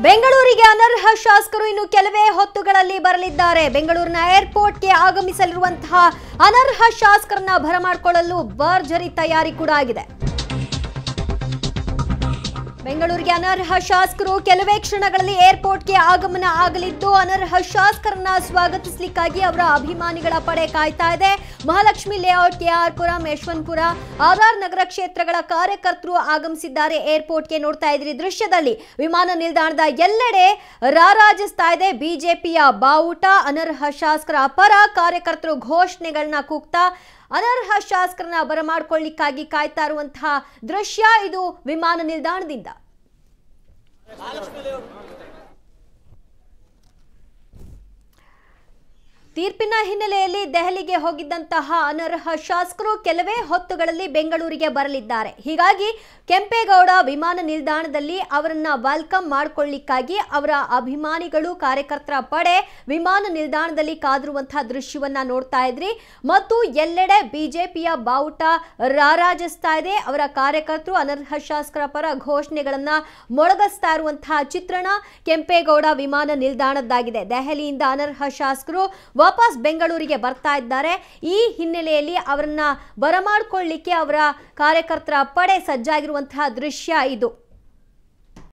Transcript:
ಬೆಂಗಳೂರಿಗೆ ಅನರ್ಹ ಶಾಸಕರು ಇನ್ನು ಕೆಲವೇ ಹೊತ್ತುಗಳಲ್ಲಿ ಬರಲಿದ್ದಾರೆ ಬೆಂಗಳೂರಿನ ಏರ್ಪೋರ್ಟ್ಗೆ ಆಗಮಿಸಲಿರುವಂತಹ ಅನರ್ಹ ಶಾಸಕರನ್ನ ಬರಮಾಡಿಕೊಳ್ಳಲು ಭರ್ಜರಿ ತಯಾರಿ ಕೂಡ ಆಗಿದೆ ಬೆಂಗಳೂರಿಗೆ ಅನರ್ಹ ಶಾಸಕರು ಕೆಲವೇ ಕ್ಷಣಗಳಲ್ಲಿ ಏರ್ಪೋರ್ಟ್ಗೆ ಆಗಮನ ಆಗಲಿದ್ದು ಅನರ್ಹ ಶಾಸಕರನ್ನ ಸ್ವಾಗತಿಸಲಿಕ್ಕಾಗಿ ಅವರ ಅಭಿಮಾನಿಗಳ ಪಡೆ ಕಾಯ್ತಾ ಇದೆ ಮಹಾಲಕ್ಷ್ಮಿ ಲೇಔಟ್ ಕೆಆರ್ಪುರಂ ಯಶವಂತಪುರ ಆರ್ಆರ್ ನಗರ ಕ್ಷೇತ್ರಗಳ ಕಾರ್ಯಕರ್ತರು ಆಗಮಿಸಿದ್ದಾರೆ ಏರ್ಪೋರ್ಟ್ಗೆ ನೋಡ್ತಾ ಇದ್ರಿ ದೃಶ್ಯದಲ್ಲಿ ವಿಮಾನ ನಿಲ್ದಾಣದ ಎಲ್ಲೆಡೆ ರಾರಾಜಿಸ್ತಾ ಇದೆ ಬಿಜೆಪಿಯ ಬಾವುಟ ಅನರ್ಹ ಶಾಸಕರ ಪರ ಕಾರ್ಯಕರ್ತರು ಘೋಷಣೆಗಳನ್ನ ಕೂಗ್ತಾ ಅನರ್ಹ ಶಾಸಕರನ್ನ ಬರಮಾಡ್ಕೊಳ್ಳಿಕ್ಕಾಗಿ ಕಾಯ್ತಾ ಇರುವಂತಹ ದೃಶ್ಯ ಇದು ವಿಮಾನ ನಿಲ್ದಾಣದಿಂದ ತೀರ್ಪಿನ ಹಿನ್ನೆಲೆಯಲ್ಲಿ ದೆಹಲಿಗೆ ಹೋಗಿದ್ದಂತಹ ಅನರ್ಹ ಶಾಸಕರು ಕೆಲವೇ ಹೊತ್ತುಗಳಲ್ಲಿ ಬೆಂಗಳೂರಿಗೆ ಬರಲಿದ್ದಾರೆ ಹೀಗಾಗಿ ಕೆಂಪೇಗೌಡ ವಿಮಾನ ನಿಲ್ದಾಣದಲ್ಲಿ ಅವರನ್ನ ವೆಲ್ಕಮ್ ಮಾಡಿಕೊಳ್ಳಿಕ್ಕಾಗಿ ಅವರ ಅಭಿಮಾನಿಗಳು ಕಾರ್ಯಕರ್ತರ ಪಡೆ ವಿಮಾನ ನಿಲ್ದಾಣದಲ್ಲಿ ಕಾದಿರುವಂತಹ ದೃಶ್ಯವನ್ನ ನೋಡ್ತಾ ಇದ್ರಿ ಮತ್ತು ಎಲ್ಲೆಡೆ ಬಿಜೆಪಿಯ ಬಾವುಟ ರಾರಾಜಿಸ್ತಾ ಇದೆ ಅವರ ಕಾರ್ಯಕರ್ತರು ಅನರ್ಹ ಶಾಸಕರ ಪರ ಘೋಷಣೆಗಳನ್ನ ಮೊಳಗಿಸ್ತಾ ಇರುವಂತಹ ಚಿತ್ರಣ ಕೆಂಪೇಗೌಡ ವಿಮಾನ ನಿಲ್ದಾಣದ್ದಾಗಿದೆ ದೆಹಲಿಯಿಂದ ಅನರ್ಹ ಶಾಸಕರು ವಾಪಸ್ ಬೆಂಗಳೂರಿಗೆ ಬರ್ತಾ ಇದ್ದಾರೆ ಈ ಹಿನ್ನೆಲೆಯಲ್ಲಿ ಅವರನ್ನ ಬರಮಾಡ್ಕೊಳ್ಳಿಕ್ಕೆ ಅವರ ಕಾರ್ಯಕರ್ತರ ಪಡೆ ಸಜ್ಜಾಗಿರುವಂತಹ ದೃಶ್ಯ ಇದು